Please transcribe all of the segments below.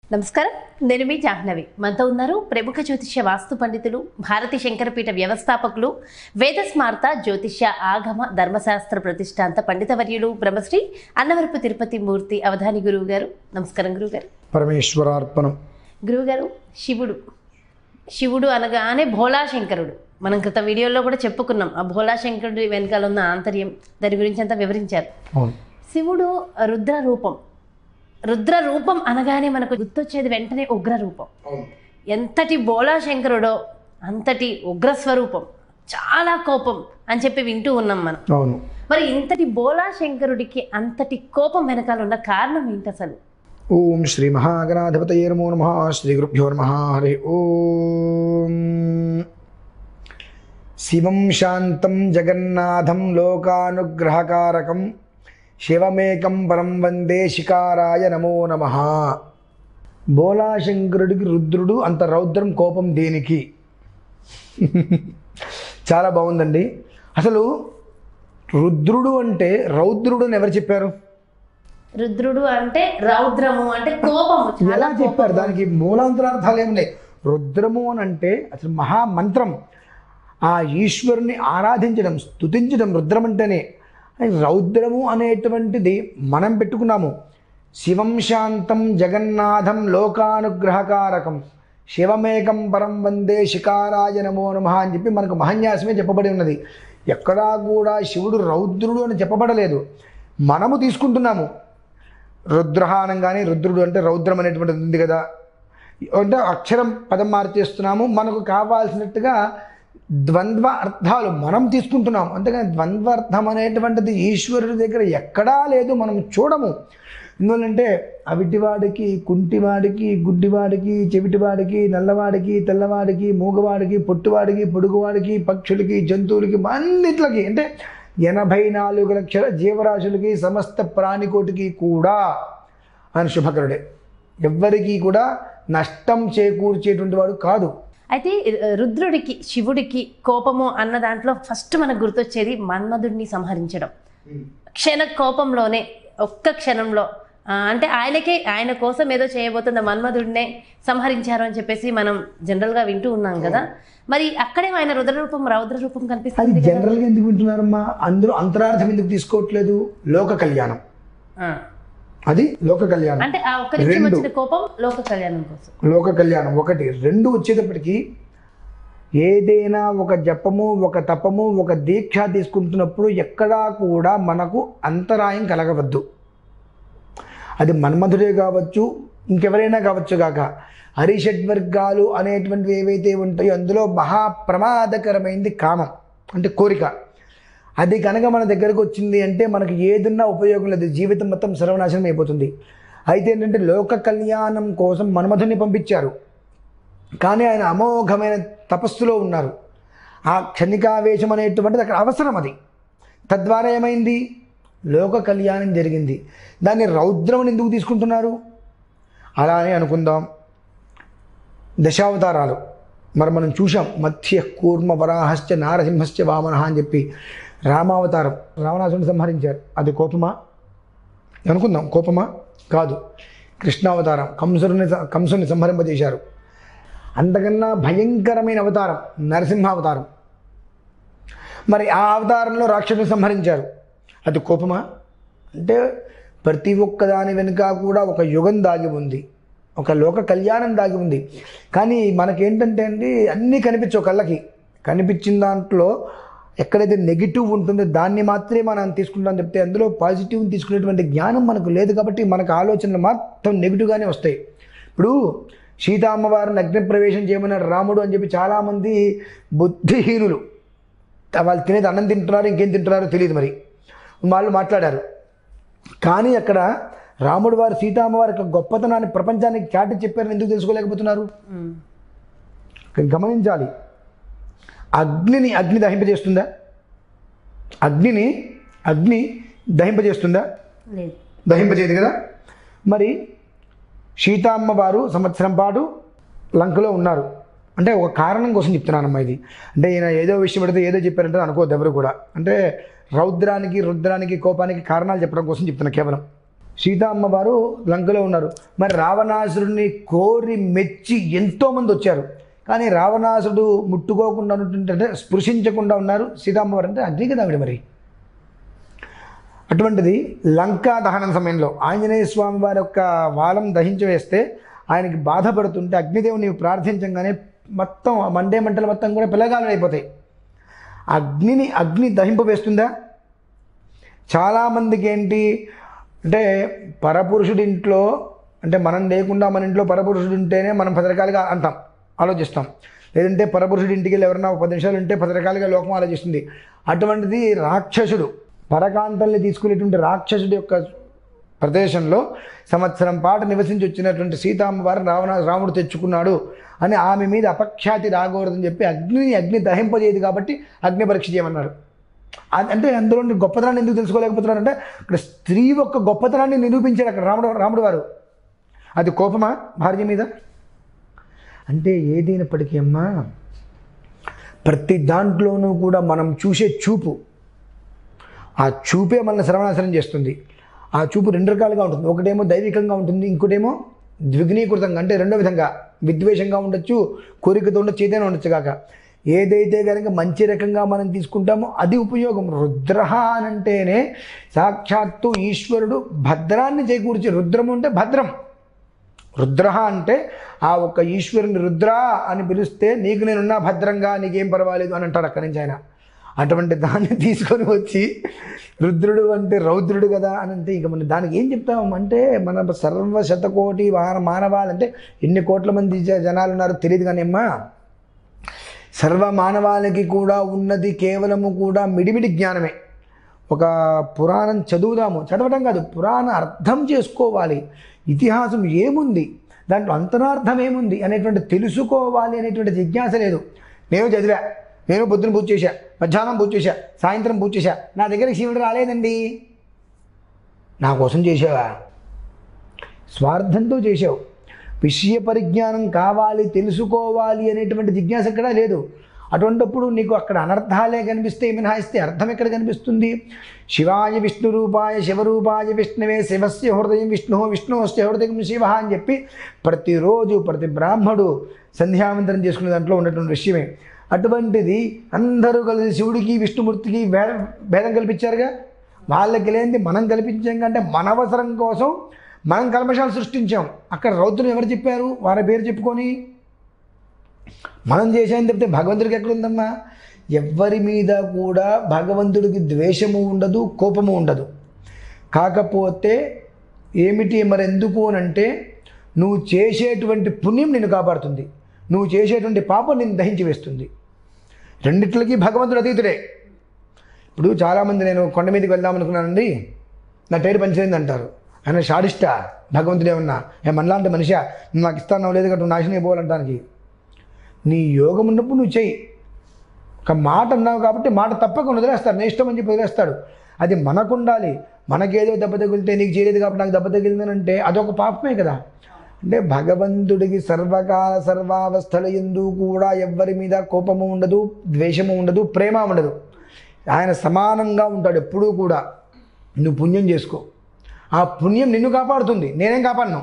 నమస్కారం నేను మీ జాహ్నవి మనతో ఉన్నారు ప్రముఖ జ్యోతిష్య వాస్తు పండితులు భారతీ శంకరపీఠ వ్యవస్థాపకులు వేద స్మార్త జ్యోతిష్య ఆగమ ధర్మశాస్త్ర ప్రతిష్టాంత పండితవర్యులు బ్రహ్మశ్రీ అన్నవరపు తిరుపతి మూర్తి అవధాని గురువు గారు నమస్కారం గురువుగారు పరమేశ్వరార్పణం గురువుగారు శివుడు శివుడు అనగానే భోళాశంకరుడు మనం క్రిత వీడియోలో కూడా చెప్పుకున్నాం ఆ భోళాశంకరుడి వెనకాల ఉన్న ఆంతర్యం దాని గురించి అంతా వివరించారు అవును శివుడు రుద్ర రూపం రుద్ర రూపం అనగానే మనకు గుర్తొచ్చేది వెంటనే ఉగ్ర రూపం ఎంతటి బోళాశంకరుడో అంతటి ఉగ్ర స్వరూపం చాలా కోపం అని చెప్పి వింటూ ఉన్నాం మనం అవును మరి ఇంతటి బోళాశంకరుడికి అంతటి కోపం వెనకాల ఉన్న కారణం ఏంటి అసలు ఓం శ్రీ మహాగణాధిపతయే నమో నమ శ్రీ గురుభ్యో నమ హరి ఓం శివం శాంతం జగన్నాథం లోకానుగ్రహకారకం శివమేకం పరం వందే శికారాయ నమో నమ బోలాశంకరుడికి రుద్రుడు అంత రౌద్రం కోపం దేనికి చాలా బాగుందండి అసలు రుద్రుడు అంటే రౌద్రుడు అని ఎవరు చెప్పారు రుద్రుడు అంటే రౌద్రము అంటే కోపము చాలా ఎలా చెప్పారు దానికి మూలాంతరార్థాలు ఏమి లేవు రుద్రము అని అంటే అసలు మహామంత్రం ఆ ఈశ్వరుని ఆరాధించడం స్తుతించడం రుద్రం అంటేనే అది రౌద్రము అనేటువంటిది మనం పెట్టుకున్నాము శివం శాంతం జగన్నాథం లోకానుగ్రహకారకం శివమేకం పరం వందే శికారాయ నమో నమ అని చెప్పి మనకు మహన్యాసమే చెప్పబడి ఉన్నది ఎక్కడా కూడా శివుడు రౌద్రుడు అని చెప్పబడలేదు మనము తీసుకుంటున్నాము రుద్రహ అనగానే రుద్రుడు అంటే రౌద్రం అనేటువంటిది ఉంది కదా అంటే అక్షరం పదం మార్చేస్తున్నాము మనకు కావాల్సినట్టుగా ద్వంద్వ అర్థాలు మనం తీసుకుంటున్నాం అంతేగాని ద్వంద్వ అర్థం అనేటువంటిది ఈశ్వరుడి దగ్గర ఎక్కడా లేదు మనం చూడము ఎందువల్లంటే అవిటివాడికి కుంటివాడికి గుడ్డివాడికి చెవిటివాడికి నల్లవాడికి తెల్లవాడికి మూగవాడికి పొట్టువాడికి పొడుగువాడికి పక్షులకి జంతువులకి అన్నిట్లకి అంటే ఎనభై నాలుగు లక్షల జీవరాశులకి సమస్త ప్రాణికోటికి కూడా ఆయన శుభకరుడే ఎవ్వరికీ కూడా నష్టం చేకూర్చేటువంటి వాడు కాదు అయితే రుద్రుడికి శివుడికి కోపము అన్న దాంట్లో ఫస్ట్ మనకు గుర్తొచ్చేది మన్మధుడిని సంహరించడం క్షణ కోపంలోనే ఒక్క క్షణంలో ఆ, అంటే ఆయనకే ఆయన కోసం ఏదో చేయబోతున్న మన్మధుడినే సంహరించారు అని చెప్పేసి మనం జనరల్ గా వింటూ ఉన్నాం కదా మరి అక్కడే ఆయన రుద్ర రూపం రౌద్ర రూపం అది కనిపిస్తుంది కదా. జనరల్గా ఎందుకు వింటున్నారమ్మా అందరూ అంతరార్థం ఎందుకు తీసుకోవట్లేదు లోక కళ్యాణం ఆ, అది లోక కళ్యాణం అంటే ఆ ఒక్క నిమిషం రెండు. వచ్చిన కోపం లోక కళ్యాణం కోసం లోక కళ్యాణం ఒకటి రెండు వచ్చేటప్పటికి ఏదైనా ఒక జపము ఒక తపము ఒక దీక్ష తీసుకుంటున్నప్పుడు ఎక్కడా కూడా మనకు అంతరాయం కలగవద్దు అది మన్మధుడే కావచ్చు ఇంకెవరైనా కావచ్చు కాక హరిషడ్వర్గాలు అనేటువంటివి ఏవైతే ఉంటాయో అందులో మహాప్రమాదకరమైంది కామం అంటే కోరిక అది కనుక మన దగ్గరకు వచ్చింది అంటే మనకి ఏదున్నా ఉపయోగం లేదు జీవితం మొత్తం సర్వనాశనం అయిపోతుంది అయితే ఏంటంటే లోక కళ్యాణం కోసం మన్మధుని పంపించారు కానీ ఆయన అమోఘమైన తపస్సులో ఉన్నారు ఆ క్షణికావేశం అనేటువంటిది అక్కడ అవసరం అది తద్వారా ఏమైంది లోక కళ్యాణం జరిగింది దాన్ని రౌద్రం ఎందుకు తీసుకుంటున్నారు అలానే అనుకుందాం దశావతారాలు మరి మనం చూసాం మత్స్య కూర్మ వరాహశ్చ నారసింహశ్చ వామన అని చెప్పి రామావతారం రావణాసుని సంహరించారు అది కోపమా అనుకుందాం కోపమా కాదు కృష్ణావతారం కంసుని కంసుని సంహరింపజేశారు అంతకన్నా భయంకరమైన అవతారం నరసింహావతారం మరి ఆ అవతారంలో రాక్షసుని సంహరించారు అది కోపమా అంటే ప్రతి ఒక్క దాని వెనుక కూడా ఒక యుగం దాగి ఉంది ఒక లోక కళ్యాణం దాగి ఉంది కానీ మనకేంటంటే అండి అన్నీ కనిపించవు కళ్ళకి కనిపించిన దాంట్లో ఎక్కడైతే నెగిటివ్ ఉంటుందో దాన్ని మాత్రమే మనం తీసుకుంటాం చెప్తే అందులో పాజిటివ్ తీసుకునేటువంటి జ్ఞానం మనకు లేదు కాబట్టి మనకు ఆలోచనలు మాత్రం నెగిటివ్గానే వస్తాయి ఇప్పుడు సీతా అమ్మవారిని అగ్ని ప్రవేశం చేయమన్నారు రాముడు అని చెప్పి చాలామంది బుద్ధిహీనులు వాళ్ళు తినేది అన్నం తింటున్నారు ఇంకేం తింటున్నారో తెలియదు మరి వాళ్ళు మాట్లాడారు కానీ అక్కడ రాముడు వారు సీతామ్మవారి యొక్క గొప్పతనాన్ని ప్రపంచానికి చాటి చెప్పారని ఎందుకు తెలుసుకోలేకపోతున్నారు ఉమ్. ఇక్కడ గమనించాలి అగ్నిని అగ్ని దహింపజేస్తుందా అగ్నిని అగ్ని దహింపజేస్తుందా లేదు దహింపజేయదు కదా మరి సీతామ్మ వారు సంవత్సరం పాటు లంకలో ఉన్నారు అంటే ఒక కారణం కోసం చెప్తున్నానమ్మా ఇది అంటే ఈయన ఏదో విషయం పెడితే ఏదో చెప్పారంటే అనుకోవద్దు ఎవరు కూడా అంటే రౌద్రానికి రుద్రానికి కోపానికి కారణాలు చెప్పడం కోసం చెప్తున్నా కేవలం సీతామ్మవారు లంకలో ఉన్నారు మరి రావణాసురుడిని కోరి మెచ్చి ఎంతోమంది వచ్చారు కానీ రావణాసుడు ముట్టుకోకుండా ఉన్నటువంటి స్పృశించకుండా ఉన్నారు సీతామ్మవారు అంటే అగ్ని కదా ఆవిడ మరి అటువంటిది లంకా దహనం సమయంలో ఆంజనేయ స్వామి వారి యొక్క వాలం దహించి వేస్తే ఆయనకి బాధపడుతుంటే అగ్నిదేవుని ప్రార్థించగానే మొత్తం ఆ మండే మంటలు మొత్తం కూడా పిల్లగాలు అయిపోతాయి అగ్నిని అగ్ని దహింప వేస్తుందా చాలామందికి ఏంటి అంటే పరపురుషుడి ఇంట్లో అంటే మనం లేకుండా మన ఇంట్లో పరపురుషుడు ఉంటేనే మనం పది రకాలుగా అంటాం ఆలోచిస్తాం లేదంటే పరపురుషుడి ఇంటికి వెళ్ళి ఎవరన్నా ఒక పది నిమిషాలు ఉంటే పది రకాలుగా లోకం ఆలోచిస్తుంది అటువంటిది రాక్షసుడు పరకాంతల్ని తీసుకునేటువంటి రాక్షసుడి యొక్క ప్రదేశంలో సంవత్సరం పాటు నివసించి వచ్చినటువంటి సీతామ్మవారు రావణ రాముడు తెచ్చుకున్నాడు అని ఆమె మీద అపఖ్యాతి రాకూడదని చెప్పి అగ్నిని అగ్ని దహింపజేయదు కాబట్టి అగ్ని పరీక్ష చేయమన్నారు అ- అంటే అందులో గొప్పతనాన్ని ఎందుకు తెలుసుకోలేకపోతున్నారు అంటే ఇక్కడ స్త్రీ యొక్క గొప్పతనాన్ని నిరూపించాడు అక్కడ రాముడు రాముడు వారు అది కోపమా భార్య మీద అంటే ఏదైనప్పటికీ అమ్మా ప్రతి దాంట్లోనూ కూడా మనం చూసే చూపు ఆ చూపే మనల్ని సర్వనాశనం చేస్తుంది ఆ చూపు రెండు రకాలుగా ఉంటుంది ఒకటేమో దైవికంగా ఉంటుంది ఇంకోటేమో ద్విగ్నీకృతంగా అంటే రెండో విధంగా విద్వేషంగా ఉండొచ్చు కోరికతో ఉండొచ్చు ఏదైనా ఉండొచ్చు కాక ఏదైతే కనుక మంచి రకంగా మనం తీసుకుంటామో అది ఉపయోగం రుద్ర అని అంటేనే సాక్షాత్తు ఈశ్వరుడు భద్రాన్ని చేకూర్చి రుద్రము అంటే భద్రం రుద్ర అంటే ఆ ఒక్క ఈశ్వరుని రుద్ర అని పిలిస్తే నీకు నేనున్నా భద్రంగా నీకేం పర్వాలేదు అని అంటాడు అక్కడి నుంచి ఆయన అటువంటి దాన్ని తీసుకొని వచ్చి రుద్రుడు అంటే రౌద్రుడు కదా అని అంటే ఇక మనం దానికి ఏం చెప్తాం అంటే మన సర్వ శతకోటి మాన మానవాలంటే ఎన్ని కోట్ల మంది జ- జనాలు ఉన్నారో తెలియదు కానీ అమ్మా సర్వ మానవాళికి కూడా ఉన్నది కేవలము కూడా మిడిమిడి జ్ఞానమే ఒక పురాణం చదువుదాము చదవటం కాదు పురాణ అర్థం చేసుకోవాలి ఇతిహాసం ఏముంది దాంట్లో అంతరార్థం ఏముంది అనేటువంటి తెలుసుకోవాలి అనేటువంటి జిజ్ఞాస లేదు నేను చదివా నేను పొద్దున పూజ చేశా మధ్యాహ్నం పూజ చేశా సాయంత్రం పూజ చేశా నా దగ్గరికి శివుడు రాలేదండి నా కోసం చేసావా స్వార్థంతో చేసావు విషయ పరిజ్ఞానం కావాలి తెలుసుకోవాలి అనేటువంటి జిజ్ఞాస ఎక్కడా లేదు అటువంటిప్పుడు నీకు అక్కడ అనర్థాలే కనిపిస్తే మినహాయిస్తే అర్థం ఎక్కడ కనిపిస్తుంది శివాయ విష్ణు రూపాయ శివరూపాయ విష్ణువే శివస్య హృదయం విష్ణు విష్ణువస్య హృదయం శివ అని చెప్పి ప్రతిరోజు ప్రతి బ్రాహ్మడు సంధ్యావంతరం చేసుకునే దాంట్లో ఉన్నటువంటి విషయమే అటువంటిది అందరూ కలిసి శివుడికి విష్ణుమూర్తికి భే- భేదం కల్పించారుగా వాళ్ళకి లేనిది మనం కల్పించాం కంటే మన అవసరం కోసం మనం కల్మషాలు సృష్టించాం అక్కడ రౌద్రులు ఎవరు చెప్పారు వారి పేరు చెప్పుకొని మనం చేసామని చెప్తే భగవంతుడికి ఎక్కడుందమ్మా ఎవ్వరి మీద కూడా భగవంతుడికి ద్వేషము ఉండదు కోపము ఉండదు కాకపోతే ఏమిటి మరి ఎందుకు అని అంటే నువ్వు చేసేటువంటి పుణ్యం నిన్ను కాపాడుతుంది నువ్వు చేసేటువంటి పాపం నిన్ను దహించి వేస్తుంది రెండిట్లకి భగవంతుడు అతీతుడే ఇప్పుడు చాలామంది నేను కొండ మీదకి వెళ్దాం అనుకున్నానండి నా టైర్ పంచరైంది అంటారు ఆయన షాడిస్టా భగవంతుడు ఏమన్నా ఏ మనలాంటి మనిషా నువ్వు నాకు ఇస్తాను లేదు కదా నువ్వు నాశనం అయిపోవాలంటానికి నీ యోగం ఉన్నప్పుడు నువ్వు చెయ్యి ఒక మాట అన్నావు కాబట్టి మాట తప్పకుండా వదిలేస్తాడు నీ ఇష్టం అని చెప్పి వదిలేస్తాడు అది మనకు ఉండాలి మనకేదో దెబ్బ తగిలితే నీకు చేయలేదు కాబట్టి నాకు దెబ్బ తగిలిందని అంటే అదొక పాపమే కదా అంటే భగవంతుడికి సర్వకాల సర్వావస్థల ఎందు కూడా ఎవ్వరి మీద కోపము ఉండదు ద్వేషము ఉండదు ప్రేమ ఉండదు ఆయన సమానంగా ఉంటాడు ఎప్పుడూ కూడా నువ్వు పుణ్యం చేసుకో ఆ పుణ్యం నిన్ను కాపాడుతుంది నేనేం కాపాడను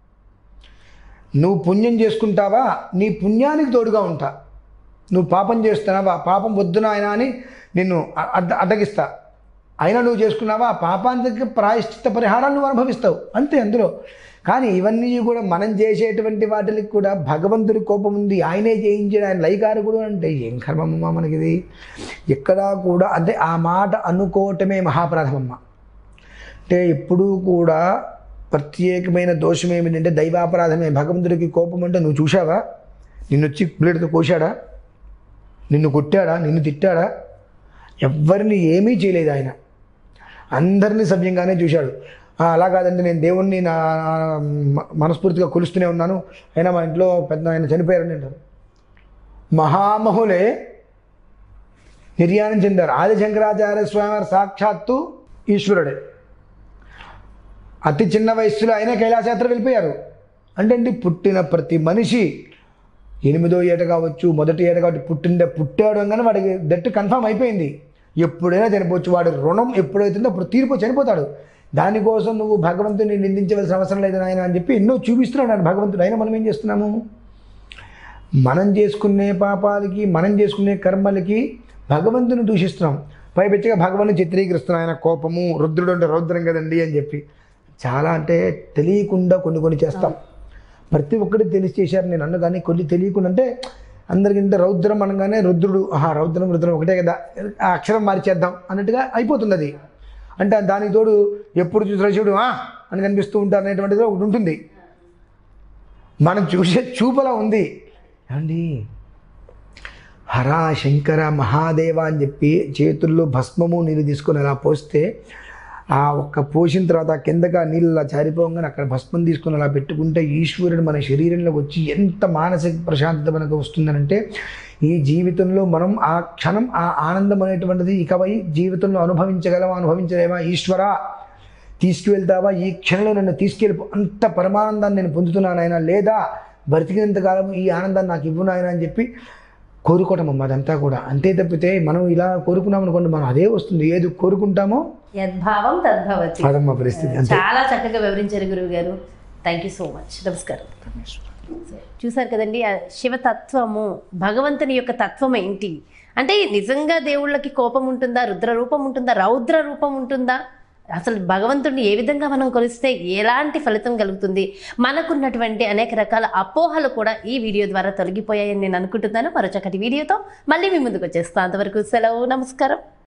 నువ్వు పుణ్యం చేసుకుంటావా నీ పుణ్యానికి తోడుగా ఉంటా నువ్వు పాపం చేస్తున్నావా పాపం వద్దు నాయనా అని నిన్ను అ- అడ్డ అడ్డగిస్తా అయినా నువ్వు చేసుకున్నావా ఆ పాపానికి ప్రాయశ్చిత్త పరిహారాన్ని నువ్వు అనుభవిస్తావు అంతే అందులో కానీ ఇవన్నీ కూడా మనం చేసేటువంటి వాటికి కూడా భగవంతుడి కోపం ఉంది ఆయనే చేయించాడు ఆయన లైకారకుడు అంటే ఏం కర్మమ్మ మనకిది ఎక్కడా కూడా అంటే ఆ మాట అనుకోవటమే మహాపరాధమమ్మ అంటే ఎప్పుడూ కూడా ప్రత్యేకమైన దోషం ఏమిటంటే దైవాపరాధమే భగవంతుడికి కోపం అంటే నువ్వు చూసావా నిన్ను వచ్చి ప్లేట్తో కోశాడా నిన్ను కొట్టాడా నిన్ను తిట్టాడా ఎవ్వరిని ఏమీ చేయలేదు ఆయన అందరినీ సవ్యంగానే చూశాడు "ఆ, అలా కాదండి నేను దేవుణ్ణి నా మ- మనస్ఫూర్తిగా కొలుస్తూనే ఉన్నాను అయినా మా ఇంట్లో పెద్ద ఆయన చనిపోయారని అంటారు మహామహులే నిర్యాణం చెందారు ఆది శంకరాచార్య స్వామి సాక్షాత్తు ఈశ్వరుడే అతి చిన్న వయస్సులో అయినా కైలాసయాత్ర వెళ్ళిపోయారు అంటే అండి పుట్టిన ప్రతి మనిషి ఎనిమిదో ఏట కావచ్చు మొదటి ఏట కావచ్చు పుట్టిండే పుట్టాడు అనగానే వాడికి దట్టు కన్ఫామ్ అయిపోయింది ఎప్పుడైనా చనిపోవచ్చు వాడి రుణం ఎప్పుడైతుందో అప్పుడు తీరిపో చనిపోతాడు దానికోసం నువ్వు భగవంతుని నిందించవలసిన అవసరం లేదు నాయన అని చెప్పి ఎన్నో చూపిస్తున్నాడు ఆయన భగవంతుడు అయినా మనం ఏం చేస్తున్నాము మనం చేసుకునే పాపాలకి మనం చేసుకునే కర్మలకి భగవంతుని దూషిస్తున్నాం పైపెచ్చగా భగవాన్ని చిత్రీకరిస్తున్నాం ఆయన కోపము రుద్రుడు అంటే రౌద్రం కదండి అని చెప్పి చాలా అంటే తెలియకుండా కొన్ని కొన్ని చేస్తాం ప్రతి ఒక్కటి తెలిసి చేశారు నేను అన్న కానీ కొన్ని తెలియకుండా అంటే అందరికంటే రౌద్రం అనగానే రుద్రుడు ఆహా రౌద్రం రుద్రం ఒకటే కదా ఆ అక్షరం మార్చేద్దాం అన్నట్టుగా అయిపోతుంది అది అంటే దానికి తోడు ఎప్పుడు చూసిన శివుడు "ఆ" అని కనిపిస్తూ ఉంటారు అనేటువంటిది ఒకటి ఉంటుంది మనం చూసే చూపలా ఉంది ఏమండి హర శంకర మహాదేవ అని చెప్పి చేతుల్లో భస్మము నీళ్ళు తీసుకొని అలా పోస్తే ఆ ఒక్క పోసిన తర్వాత ఆ కిందగా నీళ్ళు అలా జారిపోగానే అక్కడ భస్మం తీసుకొని అలా పెట్టుకుంటే ఈశ్వరుడు మన శరీరంలోకి వచ్చి ఎంత మానసిక ప్రశాంతత మనకు వస్తుందనంటే ఈ జీవితంలో మనం ఆ క్షణం ఆ ఆనందం అనేటువంటిది ఇకపై జీవితంలో అనుభవించగలమా అనుభవించలేమా ఈశ్వర తీసుకువెళ్తావా ఈ క్షణంలో నన్ను తీసుకెళ్ళిపో అంత పరమానందాన్ని నేను పొందుతున్నాను ఆయన లేదా బ్రతికినంత కాలం ఈ ఆనందాన్ని నాకు ఇవ్వు నాయన అని చెప్పి కోరుకోవటం అమ్మ అదంతా కూడా అంతే తప్పితే మనం ఇలా కోరుకున్నాం అనుకోండి మనం అదే వస్తుంది ఏది కోరుకుంటామో యద్భావం తద్భవతి అదమ్మ పరిస్థితి అంతే చాలా చక్కగా వివరించారు గురువు గారు థ్యాంక్ యూ సో మచ్ నమస్కారం చూసారు కదండి ఆ శివతత్వము భగవంతుని యొక్క తత్వం ఏంటి అంటే నిజంగా దేవుళ్ళకి కోపం ఉంటుందా రుద్ర రూపం ఉంటుందా రౌద్ర రూపం ఉంటుందా అసలు భగవంతుడిని ఏ విధంగా మనం కొలిస్తే ఎలాంటి ఫలితం కలుగుతుంది మనకున్నటువంటి అనేక రకాల అపోహలు కూడా ఈ వీడియో ద్వారా తొలగిపోయాయని నేను అనుకుంటున్నాను మరో చక్కటి వీడియోతో మళ్ళీ మీ ముందుకు వచ్చేస్తాను అంతవరకు సెలవు నమస్కారం